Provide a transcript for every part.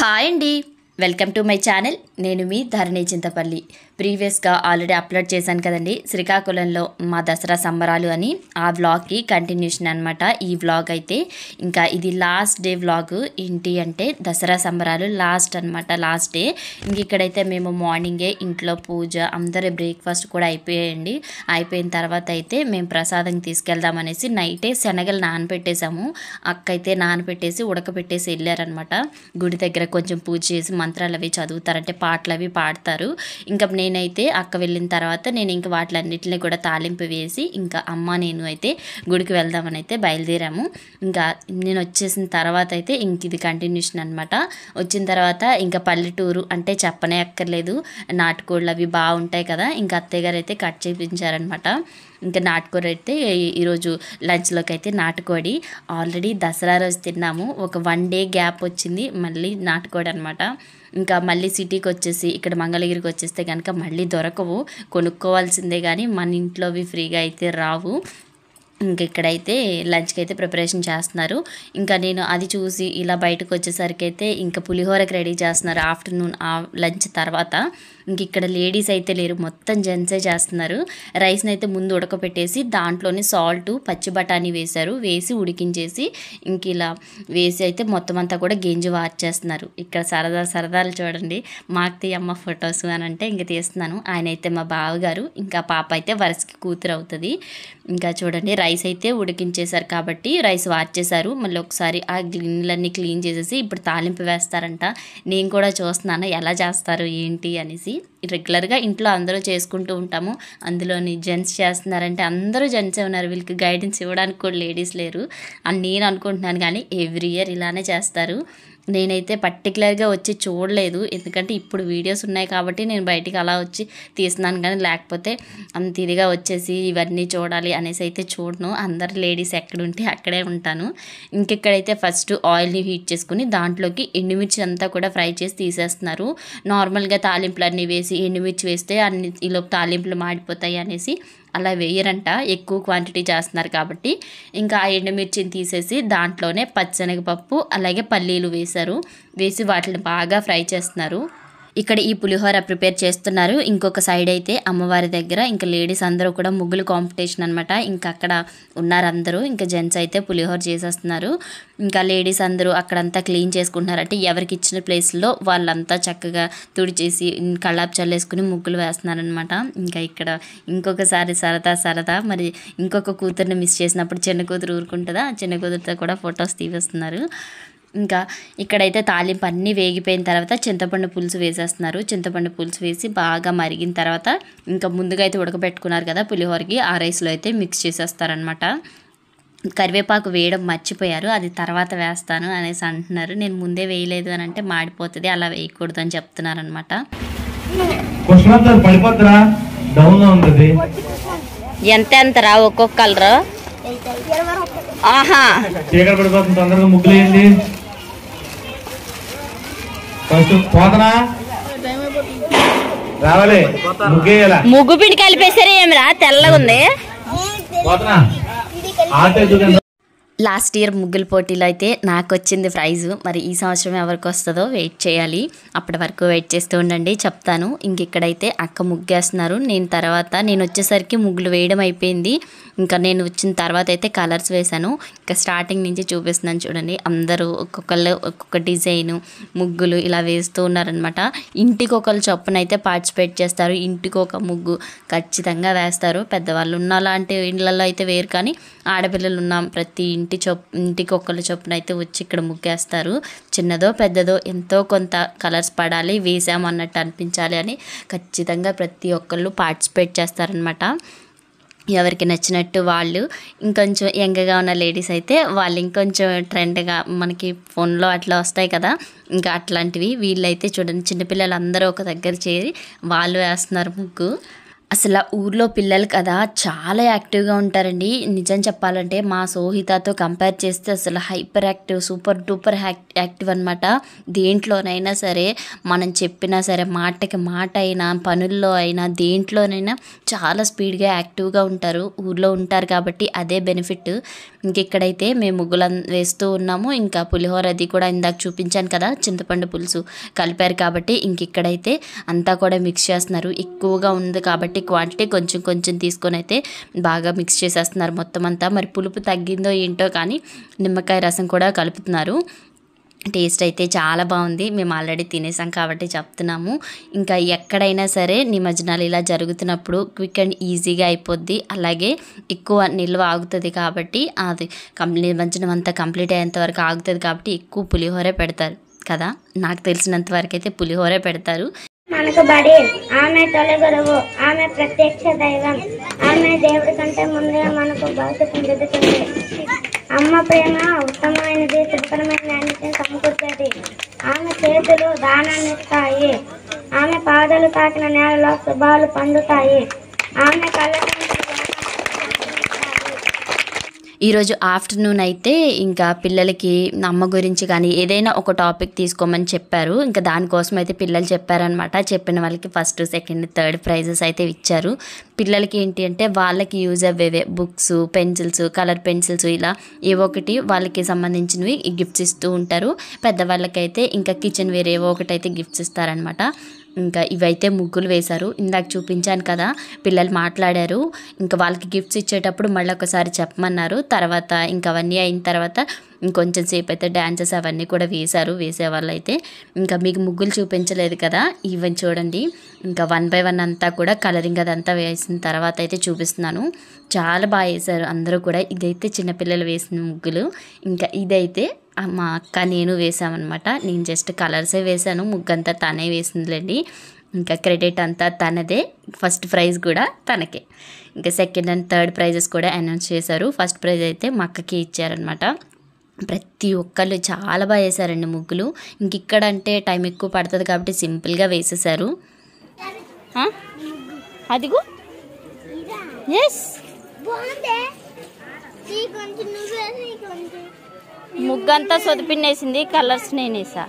Hi అండి welcome to my channel నేను మీ ధరణి చింతపల్లి ప్రీవియస్గా ఆల్రెడీ అప్లోడ్ చేశాను కదండి శ్రీకాకుళంలో మా దసరా సంబరాలు అని ఆ వ్లాగ్కి కంటిన్యూషన్ అనమాట ఈ వ్లాగ్ అయితే ఇంకా ఇది లాస్ట్ డే వ్లాగ్ ఏంటి అంటే దసరా సంబరాలు లాస్ట్ అనమాట లాస్ట్ డే ఇంక ఇక్కడైతే మేము మార్నింగే ఇంట్లో పూజ అందరి బ్రేక్ఫాస్ట్ కూడా అయిపోయాయండి అయిపోయిన తర్వాత అయితే మేము ప్రసాదం తీసుకెళ్దామనేసి నైటే శనగలు నానబెట్టేసాము అక్క అయితే నానబెట్టేసి ఉడకబెట్టేసి వెళ్ళారనమాట గుడి దగ్గర కొంచెం పూజ చేసి మంత్రాలు అవి చదువుతారంటే పాటలు అవి పాడతారు ఇంకా నేనైతే అక్క వెళ్ళిన తర్వాత నేను ఇంకా వాటిలన్నిటిని కూడా తాలింపు వేసి ఇంకా అమ్మ నేను అయితే గుడికి వెళ్దామని అయితే బయలుదేరాము ఇంకా నేను వచ్చేసిన తర్వాత అయితే ఇంక ఇది కంటిన్యూషన్ అనమాట వచ్చిన తర్వాత ఇంకా పల్లెటూరు అంటే చెప్పనే అక్కర్లేదు నాటుకోళ్ళు అవి బాగుంటాయి కదా ఇంకా అత్తయ్య గారు అయితే కట్ చేయించారనమాట ఇంకా నాటుకోడి అయితే ఈ- ఈరోజు లంచ్లోకి అయితే నాటుకోడి ఆల్రెడీ దసరా రోజు తిన్నాము ఒక వన్ డే గ్యాప్ వచ్చింది మళ్ళీ నాటుకోడి అనమాట ఇంకా మళ్ళీ సిటీకి వచ్చేసి ఇక్కడ మంగళగిరికి వచ్చేస్తే కనుక మళ్ళీ దొరకవు కొనుక్కోవాల్సిందే కానీ మన ఇంట్లోవి ఫ్రీగా అయితే రావు ఇంక ఇక్కడైతే లంచ్కి అయితే ప్రిపరేషన్ చేస్తున్నారు ఇంకా నేను అది చూసి ఇలా బయటకు వచ్చేసరికి అయితే ఇంకా పులిహోరకి రెడీ చేస్తున్నారు ఆఫ్టర్నూన్ లంచ్ తర్వాత ఇంక ఇక్కడ లేడీస్ అయితే లేరు మొత్తం జెంట్సే చేస్తున్నారు రైస్ని అయితే ముందు ఉడకపెట్టేసి దాంట్లోనే సాల్ట్ పచ్చి బఠానీ వేశారు వేసి ఉడికించేసి ఇంక ఇలా వేసి అయితే మొత్తం అంతా కూడా గెంజి వార్చేస్తున్నారు ఇక్కడ సరదా సరదాలు చూడండి మాకు తీయమ్మ ఫొటోస్ అని అంటే ఇంక తీస్తున్నాను ఆయన అయితే మా బావగారు ఇంకా పాప అయితే వరసకి కూతురు అవుతుంది ఇంకా చూడండి రైస్ అయితే ఉడికించేశారు కాబట్టి రైస్ వార్చేశారు మళ్ళీ ఒకసారి ఆ గిన్నెలన్నీ క్లీన్ చేసేసి ఇప్పుడు తాలింపు వేస్తారంట నేను కూడా చూస్తున్నాను ఎలా చేస్తారు ఏంటి అనేసి రెగ్యులర్గా ఇంట్లో అందరూ చేసుకుంటూ ఉంటాము అందులోని జెంట్స్ చేస్తున్నారంటే అందరూ జెంట్సే ఉన్నారు వీళ్ళకి గైడెన్స్ ఇవ్వడానికి కూడా లేడీస్ లేరు అని నేను అనుకుంటున్నాను కానీ ఎవ్రీ ఇయర్ ఇలానే చేస్తారు నేనైతే పర్టికులర్గా వచ్చి చూడలేదు ఎందుకంటే ఇప్పుడు వీడియోస్ ఉన్నాయి కాబట్టి నేను బయటికి అలా వచ్చి తీస్తున్నాను కానీ లేకపోతే అంత ఇదిగా వచ్చేసి ఇవన్నీ చూడాలి అనేసి అయితే చూడను అందరు లేడీస్ ఎక్కడుంటే అక్కడే ఉంటాను ఇంకెక్కడైతే ఫస్ట్ ఆయిల్ని హీట్ చేసుకుని దాంట్లోకి ఎండుమిర్చి అంతా కూడా ఫ్రై చేసి తీసేస్తున్నారు నార్మల్గా తాలింపులు అన్నీ వేసి ఎండుమిర్చి వేస్తే అన్ని ఈలోపు తాలింపులు మాడిపోతాయి అనేసి అలా వేయరంట ఎక్కువ క్వాంటిటీ చేస్తున్నారు కాబట్టి ఇంకా ఆ ఎండుమిర్చిని తీసేసి దాంట్లోనే పచ్చనగపప్పు అలాగే పల్లీలు వేశారు వేసి వాటిని బాగా ఫ్రై చేస్తున్నారు ఇక్కడ ఈ పులిహోర ప్రిపేర్ చేస్తున్నారు ఇంకొక సైడ్ అయితే అమ్మవారి దగ్గర ఇంకా లేడీస్ అందరూ కూడా ముగ్గులు కాంపిటీషన్ అనమాట ఇంకా అక్కడ ఉన్నారు అందరూ ఇంకా జెంట్స్ అయితే పులిహోర చేసేస్తున్నారు ఇంకా లేడీస్ అందరూ అక్కడంతా క్లీన్ చేసుకుంటున్నారు అంటే ఎవరికి ఇచ్చిన ప్లేస్లో వాళ్ళంతా చక్కగా తుడిచేసి కళ్ళాపు చల్లేసుకుని ముగ్గులు వేస్తున్నారనమాట ఇంకా ఇక్కడ ఇంకొకసారి సరదా సరదా మరి ఇంకొక కూతుర్ని మిస్ చేసినప్పుడు చిన్న కూతురు ఊరుకుంటుందా చిన్న కూతురుతో కూడా ఫొటోస్ తీవేస్తున్నారు ఇంకా ఇక్కడైతే తాలింపు అన్నీ వేగిపోయిన తర్వాత చింతపండు పులుసు వేసేస్తున్నారు చింతపండు పులుసు వేసి బాగా మరిగిన తర్వాత ఇంకా ముందుగా అయితే ఉడకబెట్టుకున్నారు కదా పులిహోరకి ఆ రైస్లో అయితే మిక్స్ చేసేస్తారనమాట కరివేపాకు వేయడం మర్చిపోయారు అది తర్వాత వేస్తాను అనేసి అంటున్నారు నేను ముందే వేయలేదు అని అంటే మాడిపోతుంది అలా వేయకూడదు అని చెప్తున్నారనమాట కుష్మంతా పడిపోద్దురా డౌన్ లో ఉంది అది. ఎంత ఎంత రా ఒక్కొక్క కలర్ ఆహా చీకటి పడిపోతుంది తొందరగా ముగ్గులు వేయండి ఫస్ట్ పోతనా రావాలి ముగ్గేయాల ముగ్గు పిండి కలిపేసారా ఏమిరా తెల్లగా ఉంది పోతనా ఆట ఎదుగుతుంది లాస్ట్ ఇయర్ ముగ్గుల పోటీలో అయితే నాకు వచ్చింది ప్రైజు మరి ఈ సంవత్సరం ఎవరికి వస్తుందో వెయిట్ చేయాలి అప్పటి వరకు వెయిట్ చేస్తూ ఉండండి చెప్తాను ఇంక ఇక్కడైతే అక్క ముగ్గేస్తున్నారు నేను తర్వాత నేను వచ్చేసరికి ముగ్గులు వేయడం అయిపోయింది ఇంకా నేను వచ్చిన తర్వాత అయితే కలర్స్ వేశాను ఇంకా స్టార్టింగ్ నుంచి చూపిస్తున్నాను చూడండి అందరూ ఒక్కొక్కళ్ళు ఒక్కొక్క డిజైన్ ముగ్గులు ఇలా వేస్తూ ఉన్నారనమాట ఇంటికి ఒకళ్ళు చొప్పున అయితే పార్టిసిపేట్ చేస్తారు ఇంటికి ఒక ముగ్గు ఖచ్చితంగా వేస్తారు పెద్దవాళ్ళు ఉన్న లాంటి ఇళ్ళల్లో అయితే వేరు కానీ ఆడపిల్లలు ఉన్న ప్రతి ఇంటి చొప్ ఇంటికి ఒకళ్ళు చొప్పున అయితే వచ్చి ఇక్కడ ముగ్గేస్తారు చిన్నదో పెద్దదో ఎంతో కొంత కలర్స్ పడాలి వేసాము అన్నట్టు అనిపించాలి అని ఖచ్చితంగా ప్రతి ఒక్కళ్ళు పార్టిసిపేట్ చేస్తారనమాట ఎవరికి నచ్చినట్టు వాళ్ళు ఇంకొంచెం యంగ్గా ఉన్న లేడీస్ అయితే వాళ్ళు ఇంకొంచెం ట్రెండ్గా మనకి ఫోన్లో అట్లా వస్తాయి కదా ఇంకా అట్లాంటివి వీళ్ళైతే చూడండి చిన్నపిల్లలు అందరూ ఒక దగ్గర చేరి వాళ్ళు వేస్తున్నారు ముగ్గు అసలు ఊర్లో పిల్లలు కదా చాలా యాక్టివ్గా ఉంటారండి నిజం చెప్పాలంటే మా సోహితతో కంపేర్ చేస్తే అసలు hyperactive super duper active అనమాట దేంట్లోనైనా సరే మనం చెప్పినా సరే మాటకి మాట అయినా పనుల్లో అయినా దేంట్లోనైనా చాలా స్పీడ్గా యాక్టివ్గా ఉంటారు ఊర్లో ఉంటారు కాబట్టి అదే బెనిఫిట్ ఇంక ఇక్కడైతే మేము ముగ్గులు వేస్తూ ఉన్నాము ఇంకా పులిహోర అది కూడా ఇందాక చూపించాను కదా చింతపండు పులుసు కలిపారు కాబట్టి ఇంక ఇక్కడైతే అంతా కూడా మిక్స్ చేస్తున్నారు ఎక్కువగా ఉంది కాబట్టి క్వాంటిటీ కొంచెం కొంచెం తీసుకొని అయితే బాగా మిక్స్ చేసేస్తున్నారు మొత్తం అంతా మరి పులుపు తగ్గిందో ఏంటో కానీ నిమ్మకాయ రసం కూడా కలుపుతున్నారు టేస్ట్ అయితే చాలా బాగుంది మేము ఆల్రెడీ తినేసాం కాబట్టి చెప్తున్నాము ఇంకా ఎక్కడైనా సరే నిమజ్జనాలు ఇలా జరుగుతున్నప్పుడు క్విక్ అండ్ ఈజీగా అయిపోద్ది అలాగే ఎక్కువ నిల్వ ఆగుతుంది కాబట్టి అది కం నిమజ్జనం అంతా కంప్లీట్ అయ్యేంత వరకు ఆగుతుంది కాబట్టి ఎక్కువ పులిహోరే పెడతారు కదా నాకు తెలిసినంత వరకు అయితే పులిహోరే పెడతారు మనకు బడి ఆమె తొలి గురువు ఆమె ప్రత్యక్ష దైవం ఆమె దేవుడి కంటే ముందుగా మనకు భవిష్యత్తు దిద్దుతుంది అమ్మ ప్రేమ ఉత్తమమైనది తృప్తమైన అన్నిటిని సమకూర్చేది ఆమె చేతులు దానాన్ని ఇస్తాయి ఆమె పాదాలు తాకిన నేలలో శుభాలు పండుతాయి ఆమె కళ్ళ ఈరోజు ఆఫ్టర్నూన్ అయితే ఇంకా పిల్లలకి అమ్మ గురించి కానీ ఏదైనా ఒక టాపిక్ తీసుకోమని చెప్పారు ఇంకా దానికోసం అయితే పిల్లలు చెప్పారనమాట చెప్పిన వాళ్ళకి ఫస్ట్ సెకండ్ థర్డ్ ప్రైజెస్ అయితే ఇచ్చారు పిల్లలకి ఏంటి అంటే వాళ్ళకి యూజ్ అవ్వేవే బుక్స్ పెన్సిల్స్ కలర్ పెన్సిల్స్ ఇలా ఏవో ఒకటి వాళ్ళకి సంబంధించినవి గిఫ్ట్స్ ఇస్తూ ఉంటారు పెద్దవాళ్ళకైతే ఇంకా కిచెన్ వేర్ ఏవో ఒకటి అయితే గిఫ్ట్స్ ఇస్తారనమాట ఇంకా ఇవైతే ముగ్గులు వేశారు ఇందాక చూపించాను కదా పిల్లలు మాట్లాడారు ఇంకా వాళ్ళకి గిఫ్ట్స్ ఇచ్చేటప్పుడు మళ్ళీ ఒకసారి చెప్పమన్నారు తర్వాత ఇంకా అవన్నీ అయిన తర్వాత ఇంకొంచెం సేపు అయితే డ్యాన్సెస్ అవన్నీ కూడా వేశారు వేసేవాళ్ళు అయితే ఇంకా మీకు ముగ్గులు చూపించలేదు కదా ఈవెన్ చూడండి ఇంకా వన్ బై వన్ అంతా కూడా కలరింగ్ అదంతా వేసిన తర్వాత అయితే చూపిస్తున్నాను చాలా బాగా వేశారు అందరూ కూడా ఇదైతే చిన్నపిల్లలు వేసిన ముగ్గులు ఇంకా ఇదైతే ఆ మా అక్క నేను వేసామన్నమాట నేను జస్ట్ కలర్సే వేసాను ముగ్గంతా తనే వేసిందిలేండి ఇంకా క్రెడిట్ అంతా తనదే ఫస్ట్ ప్రైజ్ కూడా తనకే ఇంకా సెకండ్ అండ్ థర్డ్ ప్రైజెస్ కూడా అనౌన్స్ చేశారు ఫస్ట్ ప్రైజ్ అయితే మా అక్కకి ఇచ్చారనమాట ప్రతి ఒక్కళ్ళు చాలా బాగా వేశారండి ముగ్గులు ఇంక ఇక్కడ అంటే టైం ఎక్కువ పడుతుంది కాబట్టి సింపుల్గా వేసేసారు ఆ? అదిగో ఎస్ బాగుందే ఈ కొంచెం నువ్వే ఈ కొంచెం ముగ్గంతా సొదిపిన్నేసింది కలర్స్ నేనేసా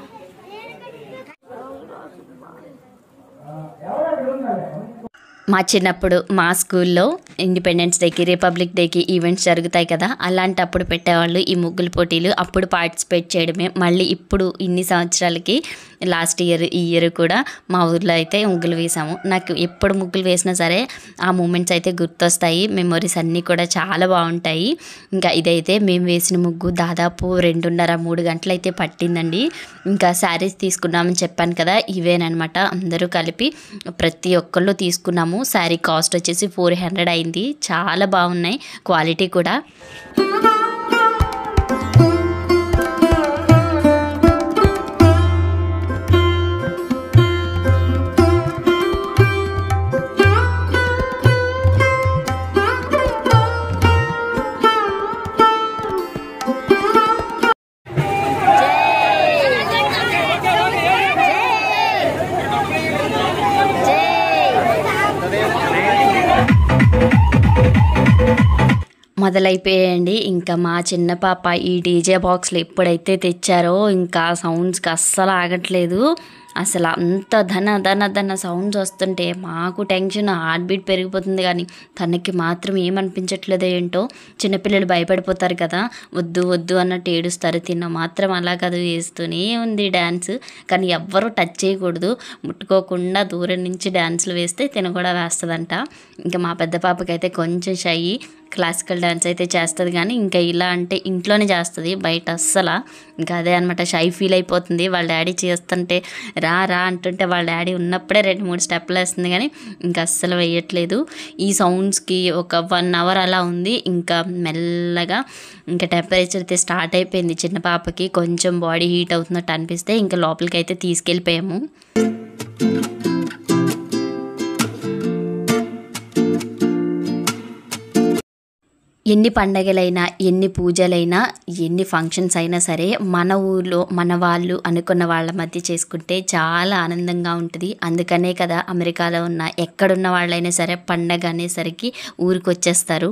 మా చిన్నప్పుడు మా స్కూల్లో ఇండిపెండెన్స్ డేకి రిపబ్లిక్ డేకి ఈవెంట్స్ జరుగుతాయి కదా అలాంటప్పుడు పెట్టేవాళ్ళు ఈ ముగ్గుల పోటీలు అప్పుడు పార్టిసిపేట్ చేయడమే మళ్ళీ ఇప్పుడు ఇన్ని సంవత్సరాలకి లాస్ట్ ఇయర్ ఈ ఇయర్ కూడా మా ఊర్లో అయితే ముగ్గులు వేసాము నాకు ఎప్పుడు ముగ్గులు వేసినా సరే ఆ మూమెంట్స్ అయితే గుర్తొస్తాయి మెమొరీస్ అన్నీ కూడా చాలా బాగుంటాయి ఇంకా ఇదైతే మేము వేసిన ముగ్గు దాదాపు రెండున్నర మూడు గంటలు అయితే పట్టిందండి ఇంకా శారీస్ తీసుకున్నామని చెప్పాను కదా ఇవేనమాట అందరూ కలిపి ప్రతి ఒక్కళ్ళు తీసుకున్నాము శారీ కాస్ట్ వచ్చేసి ఫోర్ హండ్రెడ్ అయింది చాలా బాగున్నాయి క్వాలిటీ కూడా మొదలైపోయాయండి ఇంకా మా చిన్న పాప ఈ డీజే బాక్స్లు ఎప్పుడైతే తెచ్చారో ఇంకా సౌండ్స్కి అస్సలు ఆగట్లేదు అసలు అంత ధన ధన ధన సౌండ్స్ వస్తుంటే మాకు టెన్షన్ హార్ట్ బీట్ పెరిగిపోతుంది కానీ తనకి మాత్రం ఏమనిపించట్లేదు ఏంటో చిన్నపిల్లలు భయపడిపోతారు కదా వద్దు వద్దు అన్నట్టు ఏడుస్తారు తిన్న మాత్రం అలా కదా వేస్తూనే ఉంది డ్యాన్స్ కానీ ఎవ్వరూ టచ్ చేయకూడదు ముట్టుకోకుండా దూరం నుంచి డ్యాన్స్లు వేస్తే తిన కూడా వేస్తుందంట ఇంకా మా పెద్ద పాపకైతే కొంచెం షై క్లాసికల్ డ్యాన్స్ అయితే చేస్తుంది కానీ ఇంకా ఇలా అంటే ఇంట్లోనే చేస్తుంది బయట అస్సలు ఇంకా అదే అనమాట షై ఫీల్ అయిపోతుంది వాళ్ళ డాడీ చేస్తుంటే రా రా అంటుంటే వాళ్ళ డాడీ ఉన్నప్పుడే రెండు మూడు స్టెప్లు వేస్తుంది కానీ ఇంకా అస్సలు వేయట్లేదు ఈ సౌండ్స్కి ఒక వన్ అవర్ అలా ఉంది ఇంకా మెల్లగా ఇంకా టెంపరేచర్ అయితే స్టార్ట్ అయిపోయింది చిన్న పాపకి కొంచెం బాడీ హీట్ అవుతున్నట్టు అనిపిస్తే ఇంకా లోపలికి అయితే తీసుకెళ్ళిపోయాము ఎన్ని పండగలైనా ఎన్ని పూజలైనా ఎన్ని ఫంక్షన్స్ అయినా సరే మన ఊర్లో మన వాళ్ళు అనుకున్న వాళ్ళ మధ్య చేసుకుంటే చాలా ఆనందంగా ఉంటుంది అందుకనే కదా అమెరికాలో ఉన్న ఎక్కడున్న వాళ్ళైనా సరే పండగ అనేసరికి ఊరికి వచ్చేస్తారు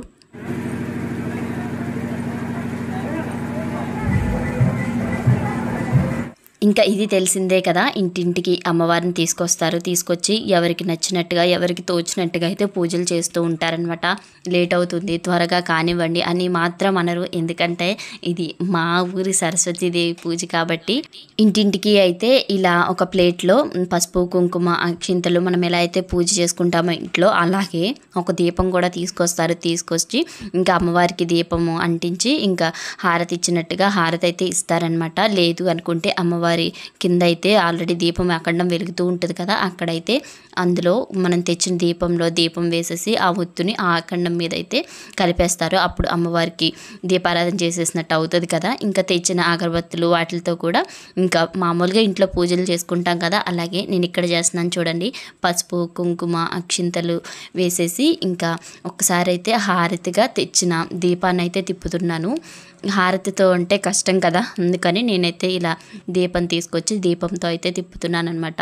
ఇంకా ఇది తెలిసిందే కదా ఇంటింటికి అమ్మవారిని తీసుకొస్తారు తీసుకొచ్చి ఎవరికి నచ్చినట్టుగా ఎవరికి తోచినట్టుగా అయితే పూజలు చేస్తూ ఉంటారనమాట లేట్ అవుతుంది త్వరగా కానివ్వండి అని మాత్రం అనరు ఎందుకంటే ఇది మా ఊరి సరస్వతీదేవి పూజ కాబట్టి ఇంటింటికి అయితే ఇలా ఒక ప్లేట్లో పసుపు కుంకుమ అక్షింతలు మనం ఎలా అయితే పూజ చేసుకుంటామో ఇంట్లో అలాగే ఒక దీపం కూడా తీసుకొస్తారు తీసుకొచ్చి ఇంకా అమ్మవారికి దీపము అంటించి ఇంకా హారతి ఇచ్చినట్టుగా హారతి అయితే ఇస్తారనమాట లేదు అనుకుంటే అమ్మవారి కింద అయితే ఆల్రెడీ దీపం అఖండం వెలుగుతూ ఉంటుంది కదా అక్కడైతే అందులో మనం తెచ్చిన దీపంలో దీపం వేసేసి ఆ ఒత్తుని ఆ అఖండం మీద అయితే కలిపేస్తారు అప్పుడు అమ్మవారికి దీపారాధన చేసేసినట్టు అవుతుంది కదా ఇంకా తెచ్చిన అగరబత్తులు వాటితో కూడా ఇంకా మామూలుగా ఇంట్లో పూజలు చేసుకుంటాం కదా అలాగే నేను ఇక్కడ చేస్తున్నాను చూడండి పసుపు కుంకుమ అక్షింతలు వేసేసి ఇంకా ఒక్కసారి అయితే హారతిగా తెచ్చిన దీపాన్ని అయితే తిప్పుతున్నాను హారతితో అంటే కష్టం కదా అందుకని నేనైతే ఇలా దీపం తీసుకొచ్చి దీపంతో అయితే తిప్పుతున్నాను అనమాట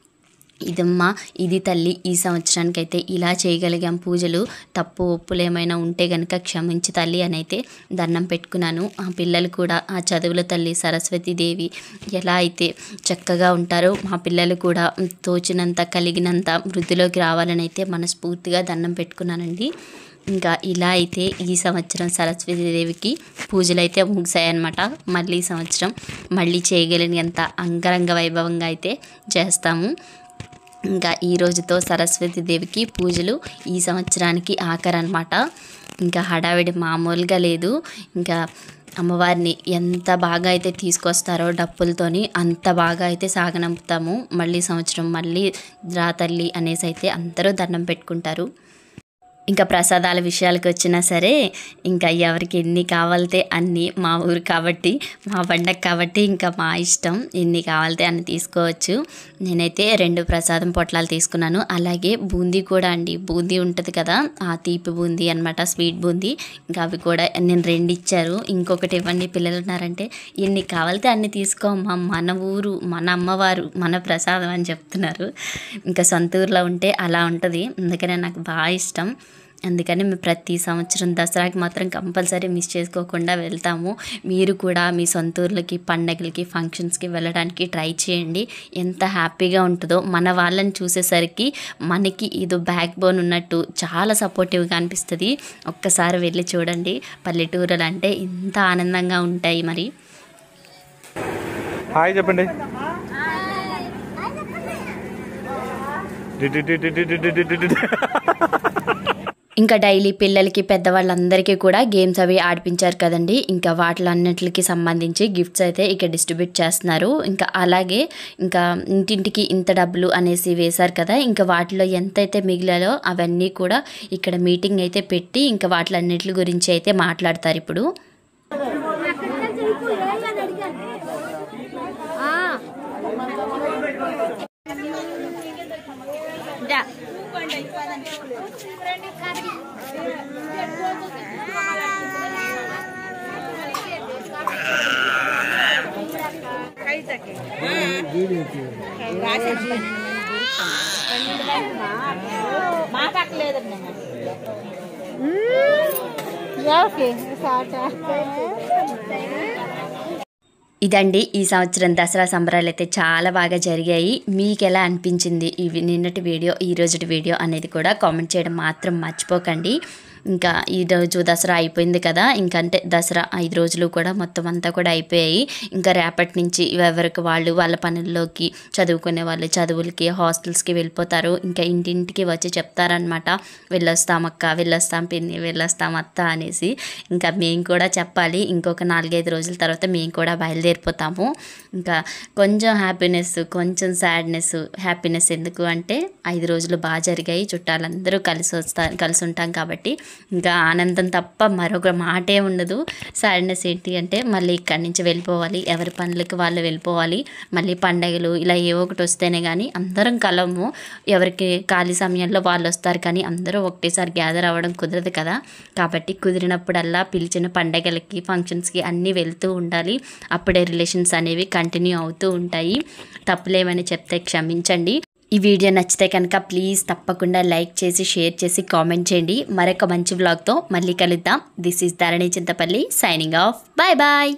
ఇదమ్మా ఇది తల్లి ఈ సంవత్సరానికి అయితే ఇలా చేయగలిగాం పూజలు తప్పు ఒప్పులు ఏమైనా ఉంటే గనుక క్షమించి తల్లి అని అయితే దండం పెట్టుకున్నాను ఆ పిల్లలు కూడా ఆ చదువుల తల్లి సరస్వతీదేవి ఎలా అయితే చక్కగా ఉంటారో మా పిల్లలు కూడా తోచినంత కలిగినంత వృద్ధిలోకి రావాలని అయితే మనస్ఫూర్తిగా దండం పెట్టుకున్నానండి ఇంకా ఇలా అయితే ఈ సంవత్సరం సరస్వతీదేవికి పూజలు అయితే ముగిసాయన్నమాట మళ్ళీ ఈ సంవత్సరం మళ్ళీ చేయగలిగినంత అంగరంగ వైభవంగా అయితే చేస్తాము ఇంకా ఈ రోజుతో సరస్వతీదేవికి పూజలు ఈ సంవత్సరానికి ఆఖరు అనమాట ఇంకా హడావిడి మామూలుగా లేదు ఇంకా అమ్మవారిని ఎంత బాగా అయితే తీసుకొస్తారో డప్పులతోని అంత బాగా అయితే సాగనంపుతాము మళ్ళీ సంవత్సరం మళ్ళీ రా తల్లి అనేసి అయితే అందరూ దండం పెట్టుకుంటారు ఇంకా ప్రసాదాల విషయాలకు వచ్చినా సరే ఇంకా ఎవరికి ఎన్ని కావాలితే అన్ని మా ఊరు కాబట్టి మా పండగ కాబట్టి ఇంకా మా ఇష్టం ఎన్ని కావాలితే అన్ని తీసుకోవచ్చు నేనైతే రెండు ప్రసాదం పొట్లాలు తీసుకున్నాను అలాగే బూందీ కూడా అండి బూందీ ఉంటుంది కదా ఆ తీపి బూందీ అనమాట స్వీట్ బూందీ ఇంకా అవి కూడా నేను రెండు ఇచ్చారు ఇంకొకటి ఇవ్వండి పిల్లలు ఉన్నారంటే ఎన్ని కావాలితే అన్ని తీసుకోమ్మా మన ఊరు మన అమ్మవారు మన ప్రసాదం అని చెప్తున్నారు ఇంకా సొంత ఊర్లో ఉంటే అలా ఉంటుంది అందుకనే నాకు బాగా ఇష్టం అందుకని మేము ప్రతి సంవత్సరం దసరాకి మాత్రం కంపల్సరీ మిస్ చేసుకోకుండా వెళ్తాము మీరు కూడా మీ సొంత ఊర్లకి పండగలకి ఫంక్షన్స్కి వెళ్ళడానికి ట్రై చేయండి ఎంత హ్యాపీగా ఉంటుందో మన వాళ్ళని చూసేసరికి మనకి ఇది బ్యాక్ బోన్ ఉన్నట్టు చాలా సపోర్టివ్గా అనిపిస్తుంది ఒక్కసారి వెళ్ళి చూడండి పల్లెటూరులు అంటే ఇంత ఆనందంగా ఉంటాయి మరి హాయ్ చెప్పండి D D D D D D D D D D. ఇంకా డైలీ పిల్లలకి పెద్దవాళ్ళందరికీ కూడా గేమ్స్ అవి ఆడిపించారు కదండి ఇంకా వాటిలన్నిటికి సంబంధించి గిఫ్ట్స్ అయితే ఇక్కడ డిస్ట్రిబ్యూట్ చేస్తున్నారు ఇంకా అలాగే ఇంకా ఇంటింటికి ఇంత డబ్బులు అనేసి వేశారు కదా ఇంకా వాటిలో ఎంతైతే మిగిలాలో అవన్నీ కూడా ఇక్కడ మీటింగ్ అయితే పెట్టి ఇంకా వాటిలన్నిటి గురించి అయితే మాట్లాడతారు ఇప్పుడు ఇదండి ఈ సంవత్సరం దసరా సంబరాలు అయితే చాలా బాగా జరిగాయి మీకు ఎలా అనిపించింది ఇవి నిన్నటి వీడియో ఈ రోజుటి వీడియో అనేది కూడా కామెంట్ చేయడం మాత్రం మర్చిపోకండి ఇంకా ఈ రోజు దసరా అయిపోయింది కదా ఇంకంటే దసరా ఐదు రోజులు కూడా మొత్తం అంతా కూడా అయిపోయాయి ఇంకా రేపటి నుంచి ఎవరికి వాళ్ళు వాళ్ళ పనుల్లోకి చదువుకునే వాళ్ళు చదువులకి హాస్టల్స్కి వెళ్ళిపోతారు ఇంకా ఇంటింటికి వచ్చి చెప్తారనమాట వెళ్ళొస్తాం అక్క వెళ్ళొస్తాం పిన్ని వెళ్ళొస్తాం అత్త అనేసి ఇంకా మేము కూడా చెప్పాలి ఇంకొక నాలుగైదు రోజుల తర్వాత మేము కూడా బయలుదేరిపోతాము ఇంకా కొంచెం హ్యాపీనెస్ కొంచెం సాడ్నెస్ హ్యాపీనెస్ ఎందుకు అంటే ఐదు రోజులు బాగా జరిగాయి చుట్టాలందరూ కలిసి వస్తా కలిసి ఉంటాం కాబట్టి ఇంకా ఆనందం తప్ప మరొక మాటే ఉండదు సాడ్నెస్ ఏంటి అంటే మళ్ళీ ఇక్కడి నుంచి వెళ్ళిపోవాలి ఎవరి పనులకు వాళ్ళు వెళ్ళిపోవాలి మళ్ళీ పండగలు ఇలా ఏ ఒకటి వస్తేనే కానీ అందరం కలము ఎవరికి ఖాళీ సమయంలో వాళ్ళు వస్తారు కానీ అందరూ ఒకటేసారి గ్యాదర్ అవ్వడం కుదరదు కదా కాబట్టి కుదిరినప్పుడల్లా పిలిచిన పండగలకి ఫంక్షన్స్కి అన్నీ వెళ్తూ ఉండాలి అప్పుడే రిలేషన్స్ అనేవి కంటిన్యూ అవుతూ ఉంటాయి తప్పులేమని చెప్తే క్షమించండి ఈ వీడియో నచ్చితే కనుక ప్లీజ్ తప్పకుండా లైక్ చేసి షేర్ చేసి కామెంట్ చేయండి మరొక మంచి వ్లాగ్తో మళ్ళీ కలుద్దాం this is Dharani Chintapalli signing off bye bye